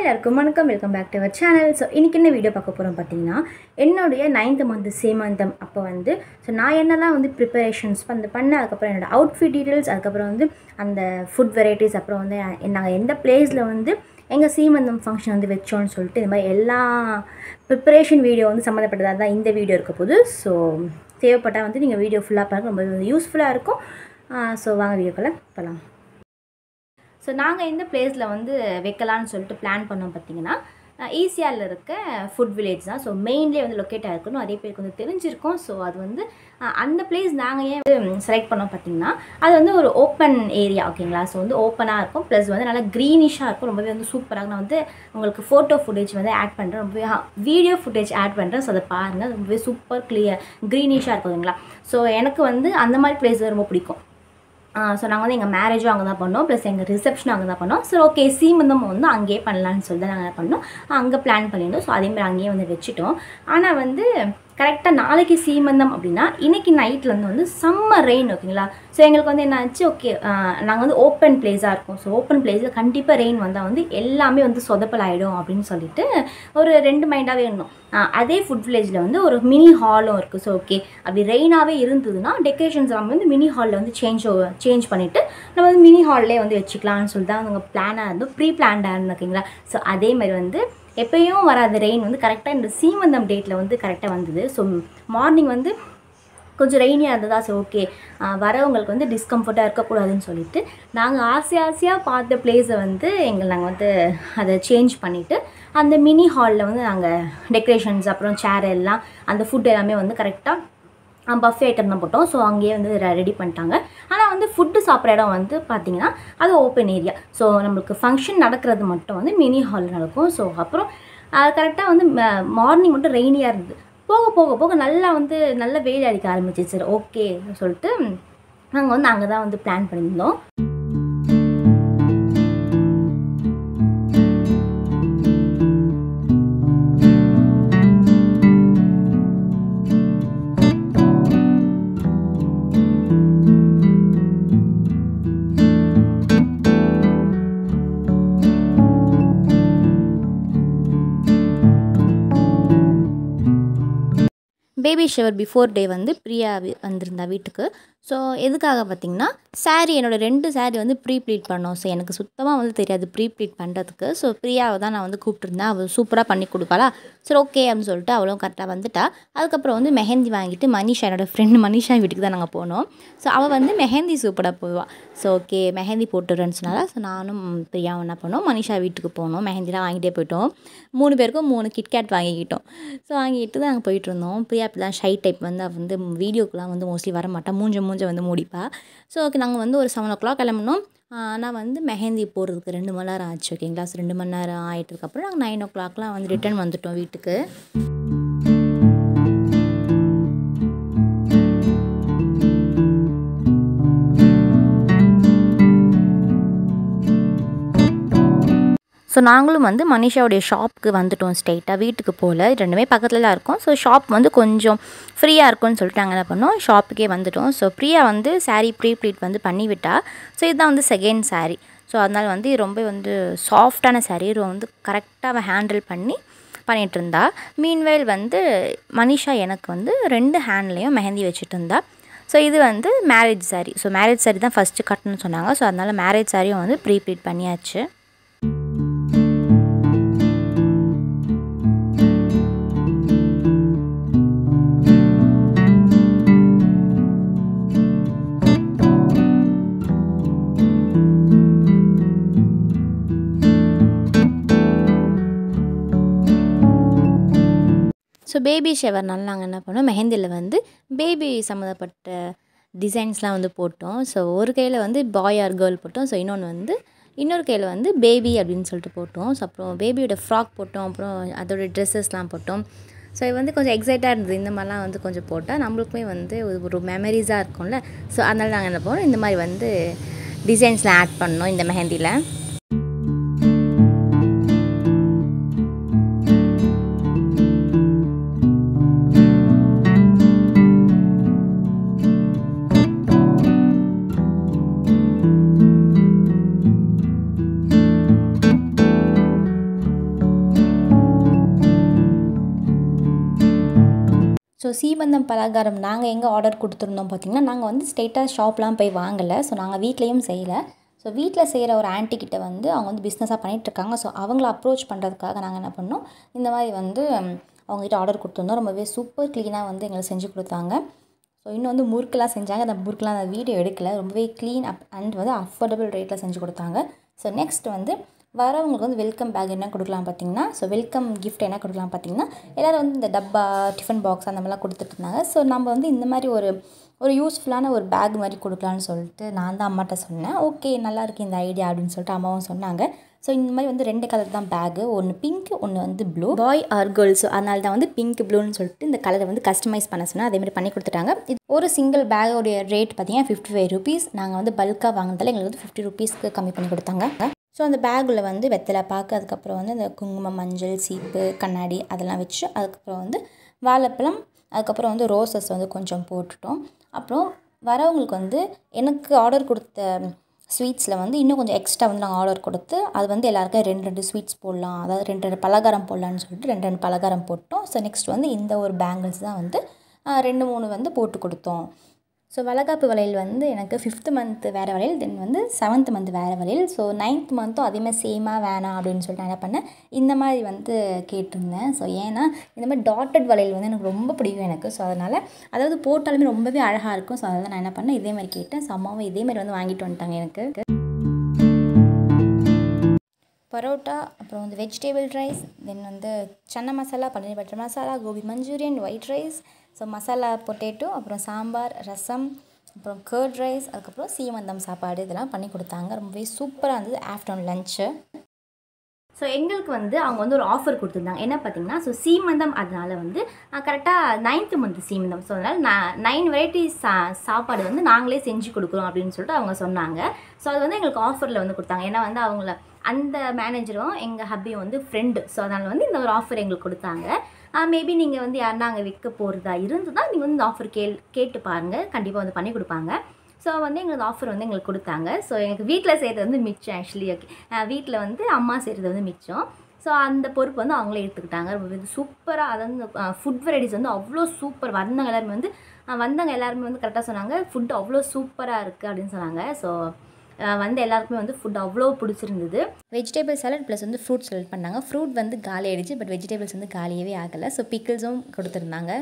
எல்லாருக்கும் வணக்கம் welcome back to our channel so இன்றைக்கி என்ன வீடியோ பார்க்க போகிறோம் பார்த்தீங்கன்னா என்னுடைய நைன்த் மந்த் சேமந்தம் அப்போ வந்து ஸோ நான் என்னெல்லாம் வந்து ப்ரிப்பரேஷன்ஸ் வந்து பண்ணேன் அதுக்கப்புறம் என்னோடய அவுட்ஃபிட் டீட்டெயில்ஸ் அதுக்கப்புறம் வந்து அந்த ஃபுட் வெரைட்டிஸ் அப்புறம் வந்து நாங்கள் எந்த பிளேஸில் வந்து எங்கள் சீமந்தம் ஃபங்க்ஷன் வந்து வச்சோன்னு சொல்லிட்டு இந்த மாதிரி எல்லா ப்ரிப்பரேஷன் வீடியோ வந்து சம்மந்தப்பட்டதாக தான் இந்த வீடியோ இருக்க போகுது ஸோ தேவைப்பட்டால் வந்து நீங்கள் வீடியோ ஃபுல்லாக பாருங்க ரொம்ப யூஸ்ஃபுல்லாக இருக்கும் ஸோ வாங்க வீடியோக்குள்ளே போகலாம் ஸோ நாங்கள் எந்த பிளேஸில் வந்து வைக்கலான்னு சொல்லிட்டு பிளான் பண்ணோம் பார்த்தீங்கன்னா ஈசிஆரில் இருக்க ஃபுட் வில்லேஜ் தான் ஸோ மெயின்லேயே வந்து லொக்கேட் ஆகிருக்கணும் அதே பேருக்கு வந்து தெரிஞ்சிருக்கும் ஸோ அது வந்து அஹ், அந்த பிளேஸ் நாங்கள் ஏன் வந்து செலக்ட் பண்ணோம் பார்த்தீங்கன்னா அது வந்து ஒரு ஓப்பன் ஏரியா ஓகேங்களா ஸோ வந்து ஓப்பனாக இருக்கும் ப்ளஸ் வந்து நல்லா க்ரீனிஷாக இருக்கும் ரொம்பவே வந்து சூப்பராக நான் வந்து உங்களுக்கு ஃபோட்டோ ஃபுட்டேஜ் வந்து ஆட் பண்ணுறேன் ரொம்பவே வீடியோ ஃபுட்டேஜ் ஆட் பண்ணுறேன் ஸோ அதை பாருங்கள் ரொம்பவே சூப்பர் கிளியர் க்ரீனிஷாக இருக்கும் ஓகேங்களா ஸோ எனக்கு வந்து அந்த மாதிரி பிளேஸ் ரொம்ப பிடிக்கும் ஸோ நாங்கள் வந்து எங்கள் மேரேஜும் அங்கே தான் பண்ணோம் ப்ளஸ் எங்கள் ரிசப்ஷனும் அங்கே தான் பண்ணோம் ஸோ ஓகே சீமந்தம் வந்து அங்கேயே பண்ணலான்னு சொல்லி தான் நாங்கள் பண்ணோம் அங்கே பிளான் பண்ணியிருந்தோம் ஸோ அதேமாதிரி அங்கேயே வந்து வச்சுட்டோம் ஆனால் வந்து கரெக்டாக நாளைக்கு சீமந்தம் அப்படின்னா இன்றைக்கி நைட்லேருந்து வந்து செம்ம ரெயின் ஓகேங்களா ஸோ எங்களுக்கு வந்து என்ன ஆச்சு ஓகே நாங்கள் வந்து ஓப்பன் பிளேஸாக இருக்கும் ஸோ ஓப்பன் பிளேஸில் கண்டிப்பாக ரெயின் வந்தால் வந்து எல்லாமே வந்து சொதப்பல் ஆகிடும் அப்படின்னு சொல்லிட்டு ஒரு ரெண்டு மைண்டாகவே இருந்தோம் ஆஹ் அதே ஃபுட் வில்லேஜில் வந்து ஒரு மினி ஹாலும் இருக்குது ஸோ ஓகே அப்படி ரெயினாகவே இருந்ததுன்னா டெக்கரேஷன்ஸ் எல்லாமே வந்து மினி ஹாலில் வந்து சேஞ்ச் சேஞ்ச் பண்ணிவிட்டு நம்ம வந்து மினி ஹால்லே வந்து வச்சுக்கலாம்னு சொல்லிட்டு தான் அவங்க பிளானாக இருந்தோம் ப்ரீ பிளான்டாக இருந்தோம் ஓகேங்களா ஸோ அதே மாதிரி வந்து எப்பயும் வராத ரெயின் வந்து கரெக்டாக இந்த சீமந்தம் டேட்டில் வந்து கரெக்டாக வந்தது ஸோ மார்னிங் வந்து கொஞ்சம் ரெய்னியாக இருந்ததா சரி ஓகே வரவங்களுக்கு வந்து டிஸ்கம்ஃபர்ட்டாக இருக்கக்கூடாதுன்னு சொல்லிட்டு நாங்கள் ஆசை ஆசையாக பார்த்த பிளேஸை வந்து எங்களை நாங்கள் வந்து அதை சேஞ்ச் பண்ணிவிட்டு அந்த மினி ஹாலில் வந்து நாங்கள் டெக்கரேஷன்ஸ் அப்புறம் சேர் எல்லாம் அந்த ஃபுட் எல்லாமே வந்து கரெக்டாக பஃபே ஐட்டம் தான் போட்டோம் ஸோ அங்கேயே வந்து ரெடி பண்ணிட்டாங்க ஆனால் வந்து ஃபுட்டு சாப்பிட்ற இடம் வந்து பார்த்திங்கன்னா அது ஓப்பன் ஏரியா ஸோ நம்மளுக்கு ஃபங்க்ஷன் நடக்கிறது மட்டும் வந்து மினி ஹாலில் நடக்கும் ஸோ அப்புறம் கரெக்டாக வந்து மார்னிங் மட்டும் ரெய்னியாக இருந்தது போக போக போக நல்லா வந்து நல்ல வெயில் அடிக்க ஆரம்பிச்சிச்சு சரி ஓகே சொல்லிட்டு நாங்கள் வந்து அங்கே தான் வந்து பிளான் பண்ணியிருந்தோம் பேபி ஷவர் பிஃபோர் டே வந்து பிரியா வி- வந்திருந்தா வீட்டுக்கு ஸோ எதுக்காக பார்த்தீங்கன்னா saree என்னோட ரெண்டு saree வந்து ப்ரீ ப்ளீட் பண்ணோம் ஸோ எனக்கு சுத்தமாக வந்து தெரியாது ப்ரீ ப்ளீட் பண்ணுறதுக்கு ஸோ பிரியாவை தான் நான் வந்து கூப்பிட்டுருந்தேன் அவள் சூப்பராக பண்ணி கொடுப்பாளா சரி ஓகே அப்படின்னு சொல்லிட்டு அவளும் கரெக்டாக வந்துட்டா அதுக்கப்புறம் வந்து மெஹந்தி வாங்கிட்டு மனிஷா என்னோட ஃப்ரெண்டு மனிஷா வீட்டுக்கு தான் நாங்கள் போனோம் ஸோ அவள் வந்து மெஹந்தி சூப்பராக போவாள் ஸோ ஓகே மெஹந்தி போட்டுறேன்னு சொன்னால ஸோ நானும் பிரியாவும் என்ன பண்ணோம் மனிஷா வீட்டுக்கு போனோம் மெஹந்திலாம் வாங்கிட்டே போயிட்டோம் மூணு பேருக்கும் மூணு கிட்கேட் வாங்கிக்கிட்டோம் ஸோ வாங்கிட்டு தான் நாங்கள் போயிட்டு இருந்தோம் பிரியா இப்படி தான் ஷை டைப் வந்து அவள் வந்து வீடியோக்கெலாம் வந்து மோஸ்ட்லி வர மாட்டா மூஞ்ச மூஞ்ச வந்து மூடிப்பா ஸோ ஓகே நாங்கள் வந்து ஒரு செவன் ஓ கிளாக் கிளம்புனோம் ஆனால் வந்து மெஹந்தி போடுறதுக்கு ரெண்டு மணி நேரம் ஆச்சு ஓகேங்களா ஸோ ரெண்டு மணி நேரம் ஆயிட்டதுக்கப்புறம் நாங்கள் நைன் ஓ கிளாக்லாம் வந்து ரிட்டர்ன் வந்துட்டோம் வீட்டுக்கு ஸோ நாங்களும் வந்து மனிஷாவுடைய ஷாப்புக்கு வந்துட்டோம் ஸ்ட்ரெயிட்டாக வீட்டுக்கு போகல ரெண்டுமே பக்கத்தில் தான் இருக்கும் ஸோ ஷாப் வந்து கொஞ்சம் ஃப்ரீயாக இருக்கும்னு சொல்லிட்டு நாங்கள் என்ன பண்ணோம் ஷாப்புக்கே வந்துட்டோம் ஸோ பிரியா வந்து saree ப்ரீ ப்ளீட் வந்து பண்ணி விட்டா ஸோ இதுதான் வந்து செகண்ட் saree ஸோ அதனால் வந்து இது ரொம்ப வந்து சாஃப்டான saree இது வந்து கரெக்டாக அவள் ஹேண்டில் பண்ணி பண்ணிகிட்டு இருந்தா மீன்வேல் வந்து மனிஷா எனக்கு வந்து ரெண்டு ஹேண்ட்லேயும் மெஹந்தி வச்சுட்டு இருந்தா ஸோ இது வந்து marriage saree so marriage saree தான் ஃபஸ்ட்டு கட்டணும்னு சொன்னாங்க ஸோ அதனால் மேரேஜ் சாரியும் வந்து ப்ரீ ப்ளீட் பண்ணியாச்சு ஸோ பேபி ஷவர்னால நாங்கள் என்ன பண்ணோம் மெஹந்தியில் வந்து பேபி சம்மந்தப்பட்ட டிசைன்ஸ்லாம் வந்து போட்டோம் ஸோ ஒரு கையில் வந்து பாய் ஆர் கேர்ள் போட்டோம் ஸோ இன்னொன்று வந்து இன்னொரு கையில் வந்து பேபி அப்படின்னு சொல்லிட்டு போட்டோம் ஸோ அப்புறம் பேபியோட ஃப்ராக் போட்டோம் அப்புறம் அதோட ட்ரெஸ்ஸஸ்லாம் போட்டோம் ஸோ இது வந்து கொஞ்சம் எக்ஸைட்டாக இருந்தது இந்த மாதிரிலாம் வந்து கொஞ்சம் போட்டால் நம்மளுக்குமே வந்து ஒரு ஒரு மெமரிஸாக இருக்கும்ல ஸோ அதனால் நாங்கள் என்ன பண்ணோம் இந்த மாதிரி வந்து டிசைன்ஸ்லாம் ஆட் பண்ணோம் இந்த மெஹந்தியில் ஸோ சீமந்தம் பலகாரம் நாங்கள் எங்கே ஆர்டர் கொடுத்துருந்தோம் பார்த்திங்கன்னா நாங்கள் வந்து ஸ்ட்ரெயிட்டாக ஷாப்லாம் போய் வாங்கலை ஸோ நாங்கள் வீட்லேயும் செய்யலை ஸோ வீட்டில் செய்கிற ஒரு ஆன்ட்டி கிட்ட வந்து அவங்க வந்து பிஸ்னஸாக பண்ணிகிட்ருக்காங்க ஸோ அவங்கள அப்ரோச் பண்ணுறதுக்காக நாங்கள் என்ன பண்ணோம் இந்த மாதிரி வந்து ம், அவங்ககிட்ட ஆர்டர் கொடுத்துருந்தோம் ரொம்பவே சூப்பர் க்ளீனாக வந்து எங்களுக்கு செஞ்சு கொடுத்தாங்க ஸோ இன்னும் வந்து முறுக்கெலாம் செஞ்சாங்க அந்த முறுக்கெலாம் அந்த வீடியோ எடுக்கல ரொம்பவே க்ளீன் அப் அண்ட் வந்து அஃபோர்டபுள் ரேட்டில் செஞ்சு கொடுத்தாங்க ஸோ நெக்ஸ்ட் வந்து வரவங்களுக்கு வந்து வெல்கம் பேக் என்ன கொடுக்கலாம் பார்த்தீங்கன்னா ஸோ வெல்கம் கிஃப்ட் என்ன கொடுக்கலாம் பார்த்தீங்கன்னா எல்லோரும் வந்து இந்த டப்பா டிஃபன் பாக்ஸ் அந்த மாதிரிலாம் கொடுத்துட்டு இருந்தாங்க ஸோ நம்ம வந்து இந்த மாதிரி ஒரு ஒரு யூஸ்ஃபுல்லான ஒரு பேக் மாதிரி கொடுக்கலான்னு சொல்லிட்டு நான் தான் அம்மாட்ட சொன்னேன் ஓகே நல்லா இருக்கு இந்த ஐடியா அப்படின்னு சொல்லிட்டு அம்மாவும் சொன்னாங்க ஸோ இந்த மாதிரி வந்து ரெண்டு கலர் தான் பேகு ஒன்று பிங்க் ஒன்று வந்து ப்ளூ பாய் ஆர் கேர்ள்ஸ் அதனால தான் வந்து பிங்க் ப்ளூன்னு சொல்லிட்டு இந்த கலரை வந்து கஸ்டமைஸ் பண்ண சொன்னேன் அதே மாதிரி பண்ணி கொடுத்துட்டாங்க இது ஒரு சிங்கிள் பேக்கோடைய ரேட் பார்த்தீங்கன்னா ஃபிஃப்டி ஃபைவ் ருபீஸ் நாங்கள் வந்து பல்காக வாங்கினதால எங்களுக்கு வந்து ஃபிஃப்டி ருபீஸ்க்கு கம்மி பண்ணி கொடுத்தாங்க ஸோ அந்த பேக்கில் வந்து வெத்தலை பாக்கு அதுக்கப்புறம் வந்து இந்த குங்குமம் மஞ்சள் சீப்பு கண்ணாடி அதெல்லாம் வச்சு அதுக்கப்புறம் வந்து வாழைப்பழம் அதுக்கப்புறம் வந்து ரோசஸ் வந்து கொஞ்சம் போட்டுட்டோம் அப்புறம் வரவங்களுக்கு வந்து எனக்கு ஆர்டர் கொடுத்த ஸ்வீட்ஸில் வந்து இன்னும் கொஞ்சம் எக்ஸ்ட்ரா வந்து நாங்கள் ஆர்டர் கொடுத்து அது வந்து எல்லாருக்கும் ரெண்டு ரெண்டு ஸ்வீட்ஸ் போடலாம் அதாவது ரெண்டு ரெண்டு பலகாரம் போடலான்னு சொல்லிட்டு ரெண்டு ரெண்டு பலகாரம் போட்டோம் ஸோ நெக்ஸ்ட் வந்து இந்த ஒரு பேங்கிள்ஸ் தான் வந்து ஆ, ரெண்டு மூணு வந்து போட்டு கொடுத்தோம் ஸோ வளகாப்பு வளையல் வந்து எனக்கு ஃபிஃப்த்து மந்த் வேறு வளையல் தென் வந்து செவன்த் மந்த் வேறு வளையல் ஸோ நைன்த் மந்த்தும் அதேமாதிரி சேமாக வேணாம் அப்படின்னு சொல்லிட்டு நான் என்ன பண்ணேன் இந்த மாதிரி வந்து கேட்டிருந்தேன் ஸோ ஏன்னா இந்த மாதிரி டாட்டட் வளையல் வந்து எனக்கு ரொம்ப பிடிக்கும் எனக்கு ஸோ அதனால் அதாவது போட்டாலுமே ரொம்பவே அழகாக இருக்கும் ஸோ அதனால் நான் என்ன பண்ணேன் இதே மாதிரி கேட்டேன் ஸோ அம்மாவும் இதே மாதிரி வந்து வாங்கிட்டு வந்துட்டாங்க எனக்கு பரோட்டா அப்புறம் வந்து வெஜிடேபிள் ரைஸ் தென் வந்து chana masala paneer butter masala gobi manchurian white rice so masala potato அப்புறம் சாம்பார் ரசம் அப்புறம் கர்ட் ரைஸ் அதுக்கப்புறம் சீமந்தம் சாப்பாடு இதெல்லாம் பண்ணி கொடுத்தாங்க ரொம்பவே சூப்பராக இருந்தது ஆஃப்டர்நூன் லஞ்சு ஸோ எங்களுக்கு வந்து அவங்க வந்து ஒரு ஆஃபர் கொடுத்துருந்தாங்க என்ன பார்த்தீங்கன்னா ஸோ சீமந்தம் அதனால வந்து கரெக்டாக நைன்த்து மந்த் சீமந்தம் ஸோ அதனால் நான் நைன் வெரைட்டிஸ் சா சாப்பாடு வந்து நாங்களே செஞ்சு கொடுக்குறோம் அப்படின்னு சொல்லிட்டு அவங்க சொன்னாங்க ஸோ அது வந்து எங்களுக்கு ஆஃபரில் வந்து கொடுத்தாங்க ஏன்னா வந்து அவங்கள அந்த மேனேஜரும் எங்கள் ஹப்பியும் வந்து ஃப்ரெண்டு ஸோ அதனால் வந்து இந்த ஒரு ஆஃபர் எங்களுக்கு கொடுத்தாங்க மேபி நீங்கள் வந்து யாருன்னா அங்கே விற்க போகிறதா இருந்ததுன்னா நீங்கள் வந்து இந்த ஆஃபர் கேள் கேட்டு பாருங்கள் கண்டிப்பாக வந்து பண்ணி கொடுப்பாங்க ஸோ வந்து எங்களுக்கு ஆஃபர் வந்து எங்களுக்கு கொடுத்தாங்க ஸோ எனக்கு வீட்டில் செய்கிறது வந்து மிச்சம் ஆக்சுவலி ஓகே வீட்டில் வந்து அம்மா செய்கிறது வந்து மிச்சம் ஸோ அந்த பொறுப்பு வந்து அவங்களே எடுத்துக்கிட்டாங்க ரொம்ப சூப்பராக அதாவது ஃபுட் வெரைட்டிஸ் வந்து அவ்வளோ சூப்பர் வந்தவங்க எல்லாருமே வந்து அஹ் வந்தவங்க எல்லாருமே வந்து கரெக்டாக சொன்னாங்க ஃபுட் அவ்வளோ சூப்பராக இருக்குது அப்படின்னு சொன்னாங்க ஸோ வந்து எல்லாருக்குமே வந்து ஃபுட் அவ்வளோ பிடிச்சிருந்தது வெஜிடபிள் சாலட் ப்ளஸ் வந்து ஃப்ரூட் சாலட் பண்ணாங்க ஃப்ரூட் வந்து காலி ஆயிடுச்சு பட் வெஜிடபிள்ஸ் வந்து காலியவே ஆகலை ஸோ பிக்கிள்ஸும் கொடுத்துருந்தாங்க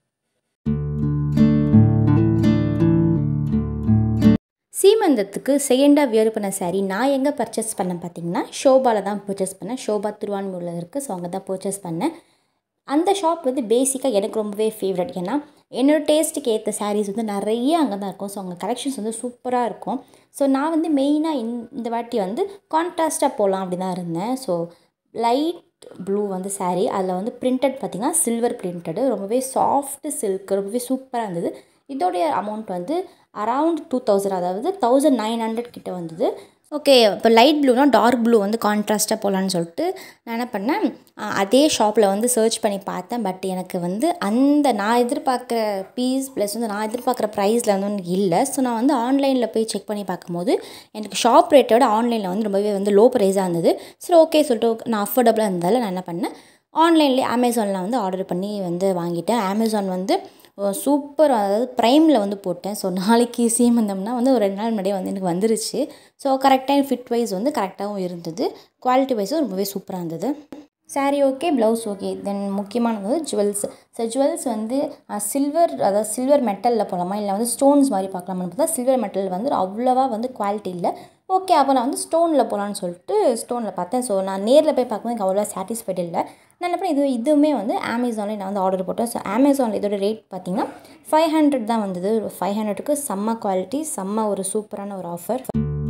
சீமந்தத்துக்கு செகண்டாக வியர் பண்ண saree நான் எங்கே பர்ச்சேஸ் பண்ணேன் பார்த்தீங்கன்னா ஷோபாவில் தான் பர்ச்சேஸ் பண்ணேன் ஷோபா திருவான்மூரில் இருக்குது ஸோ அங்கே தான் பர்ச்சேஸ் பண்ணேன் அந்த ஷாப் வந்து பேசிக்காக எனக்கு ரொம்பவே ஃபேவரட் ஏன்னா என்னோடய டேஸ்ட்டுக்கு ஏற்ற sarees வந்து நிறைய அங்கே தான் இருக்கும் ஸோ அங்கே கலெக்ஷன்ஸ் வந்து சூப்பராக இருக்கும் ஸோ நான் வந்து மெயினாக இந்த வாட்டி வந்து கான்ட்ராஸ்ட்டாக போகலாம் அப்படி தான் இருந்தேன் ஸோ லைட் ப்ளூ வந்து saree அதில் வந்து பிரிண்டட் பார்த்திங்கன்னா சில்வர் பிரிண்டடு ரொம்பவே சாஃப்ட் சில்க் ரொம்பவே சூப்பராக இருந்தது இதோடைய அமௌண்ட் வந்து அரவுண்ட் டூ தௌசண்ட் அதாவது தௌசண்ட் நைன் ஹண்ட்ரட் கிட்ட வந்தது ஓகே இப்போ லைட் ப்ளூனா டார்க் ப்ளூ வந்து கான்ட்ராஸ்ட்டாக போகலான்னு சொல்லிட்டு நான் என்ன பண்ணேன் அஹ் அதே ஷாப்பில் வந்து சர்ச் பண்ணி பார்த்தேன் பட் எனக்கு வந்து அந்த நான் எதிர்பார்க்குற பீஸ் ப்ளஸ் வந்து நான் எதிர்பார்க்குற ப்ரைஸில் வந்து எனக்கு இல்லை ஸோ நான் வந்து ஆன்லைனில் போய் செக் பண்ணி பார்க்கும்போது எனக்கு ஷாப் ரேட்டை விட ஆன்லைனில் வந்து ரொம்பவே வந்து லோ ப்ரைஸாக இருந்தது சரி ஓகே சொல்லிட்டு நான் அஃபோர்டபுளாக இருந்ததால் நான் என்ன பண்ணேன் ஆன்லைன்லேயே அமேசானில் வந்து ஆர்டர் பண்ணி வந்து வாங்கிட்டேன் அமேசான் வந்து சூப்பர் அதாவது ப்ரைமில் வந்து போட்டேன் ஸோ நாளைக்கு சீமந்தம்னா வந்து ஒரு ரெண்டு நாள் முன்னாடியே வந்து எனக்கு வந்துருச்சு ஸோ கரெக்டாக ஃபிட் வைஸ் வந்து கரெக்டாகவும் இருந்தது குவாலிட்டி வைஸும் ரொம்பவே சூப்பராக இருந்தது saree okay blouse okay then முக்கியமானது வந்து ஜுவல்ஸ் ஸோ ஜுவல்ஸ் வந்து சில்வர் அதாவது சில்வர் மெட்டலில் போகலாமா இல்லை வந்து ஸ்டோன்ஸ் மாதிரி பார்க்கலாமான்னு பார்த்தா சில்வர் மெட்டல் வந்து அவ்வளோவா வந்து குவாலிட்டி இல்லை ஓகே அப்போ நான் வந்து ஸ்டோனில் போகலான்னு சொல்லிட்டு ஸ்டோனில் பார்த்தேன் ஸோ நான் நேரில் போய் பார்க்கும்போது எனக்கு அவ்வளோவா சாட்டிஸ்ஃபைட் இல்லை நான் என்ன பண்ணேன் இது இதுவுமே வந்து அமேசானில் நான் வந்து ஆர்டர் போட்டேன் ஸோ அமேசானில் இதோட ரேட் பார்த்தீங்கன்னா ஃபைவ் ஹண்ட்ரட் தான் வந்தது ஃபைவ் ஹண்ட்ரடுக்கு செம்ம குவாலிட்டி செம்ம ஒரு சூப்பரான ஒரு ஆஃபர்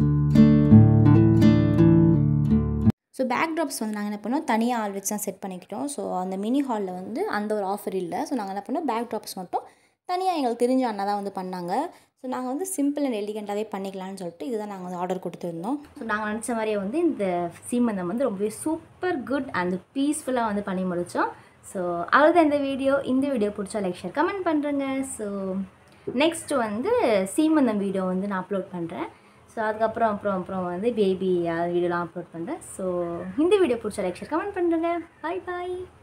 ஸோ பேக் ட்ராப்ஸ் வந்து நாங்கள் என்ன பண்ணோம் தனியாக ஆள் வச்சு தான் செட் பண்ணிக்கிட்டோம் ஸோ அந்த மினி ஹாலில் வந்து அந்த ஒரு ஆஃபர் இல்லை ஸோ நாங்கள் என்ன பண்ணோம் பேக் ட்ராப்ஸ் மட்டும் தனியாக எங்களுக்கு தெரிஞ்ச அண்ணா தான் வந்து பண்ணாங்க ஸோ நாங்கள் வந்து சிம்பிள் அண்ட் எலிகண்ட்டாகவே பண்ணிக்கலாம்னு சொல்லிட்டு இதுதான் நாங்கள் வந்து ஆர்டர் கொடுத்துருந்தோம் ஸோ நாங்கள் நினச்ச மாதிரியே வந்து இந்த சீமந்தம் வந்து ரொம்பவே சூப்பர் குட் அண்ட் பீஸ்ஃபுல்லாக வந்து பண்ணி முடித்தோம் ஸோ அவ்வளோதான் இந்த வீடியோ இந்த வீடியோ பிடிச்சா லைக் ஷேர் கமெண்ட் பண்ணுறேங்க ஸோ நெக்ஸ்ட் வந்து சீமந்தம் வீடியோ வந்து நான் அப்லோட் பண்ணுறேன் ஸோ அதுக்கப்புறம் அப்புறம் அப்புறம் வந்து பேபி வீடியோலாம் அப்லோட் பண்ணுறேன் ஸோ இந்த வீடியோ பிடிச்சா லைக் ஷேர் கமெண்ட் பண்ணுறேங்க பாய் பாய்